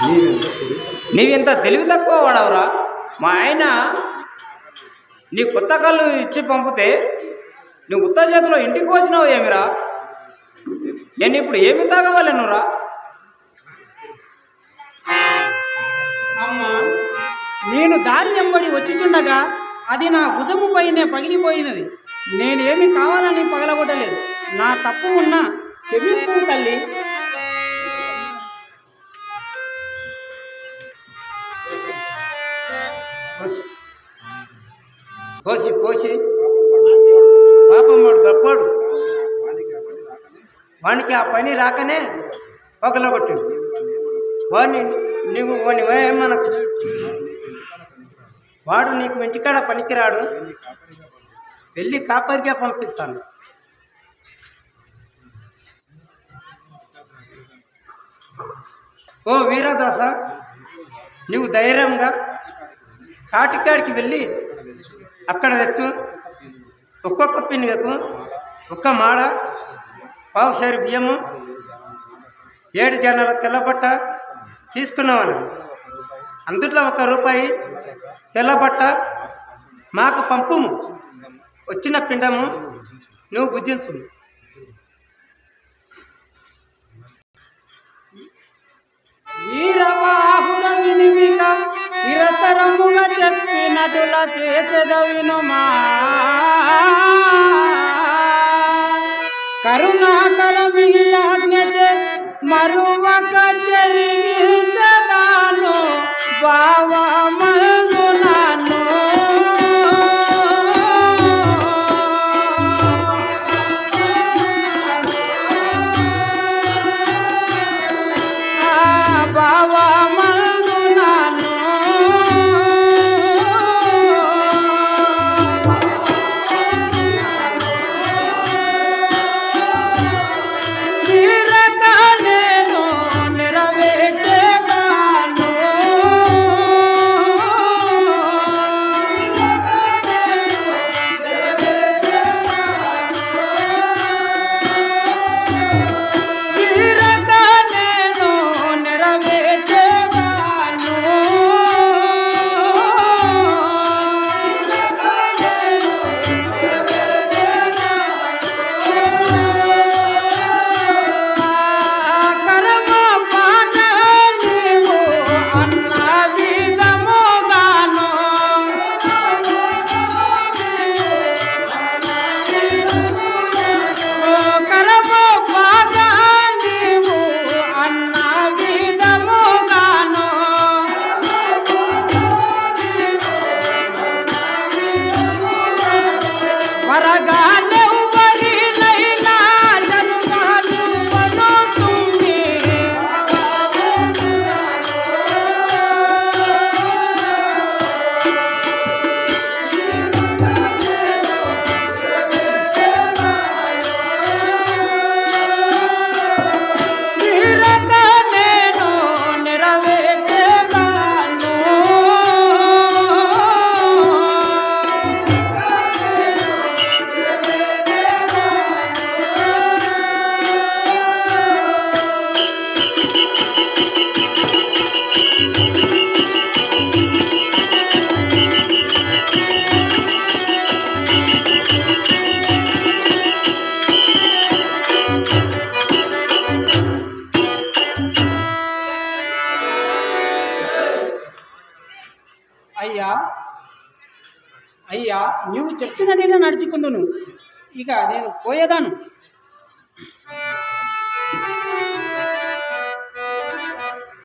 నీవింత తెలివి తక్కువ వాడవరా మా ఆయన నీ కొత్త కళ్ళు ఇచ్చి పంపితే నువ్వు ఉత్త చేతిలో ఇంటికి వచ్చినావు ఏమిరా నేను ఇప్పుడు ఏమి తాగవలెనురా అమ్మా నేను దారి వెంబడి వచ్చుచుండగా అది నా భుజము పైనే పగిలిపోయినది నేనేమి కావాలని పగలగొట్టలేదు నా తప్పు ఉన్నా క్షమింపు తల్లి పోసి పోసి పోసి పాపం వాడు గొప్పాడు వానికి ఆ పని రాకనే పగలగొట్టిండు వాడిని నువ్వు వాని ఏమనకు వాడు నీకు ఇంటికాడ పనికిరాడు వెళ్ళి కాపరిగా పంపిస్తాను ఓ వీరదాస నువ్వు ధైర్యంగా కాటికాడికి వెళ్ళి అక్కడ తెచ్చు ఒక్కొక్క పిన్నిగకు ఒక్క మాడ పావు సేరు బియ్యము ఏడు జనాల తెల్లబట్ట తీసుకున్నామని అందుట్లో ఒక రూపాయి తెల్లబట్ట మాకు పంపుము వచ్చిన పిండము నువ్వు భుజించు వీరబాహుడ వినిమిక శిరసరముగా చెప్పినటుల చేసెదవినుమా కరుణాకర మిగిలాజ్ఞచే మరువక చెరిగించదాను బావమగునాను బావమగునాను తీరక నేను నెరవేర్చేదాను తీరక నేను నెరవేర్చేదాను కరమ పాట నీవు అన్న విధముగాను కరమ పాట నీవు అన్న విధముగాను వరగానెవ్వరినైనా జరుగానివ్వనుతుంది. తీరక నేను నెరవేర్చేదాను. అయ్యా అయ్యా నీవు చెప్పినట్టుగా నడుచుకుందును ఇక నేను పోయేదాను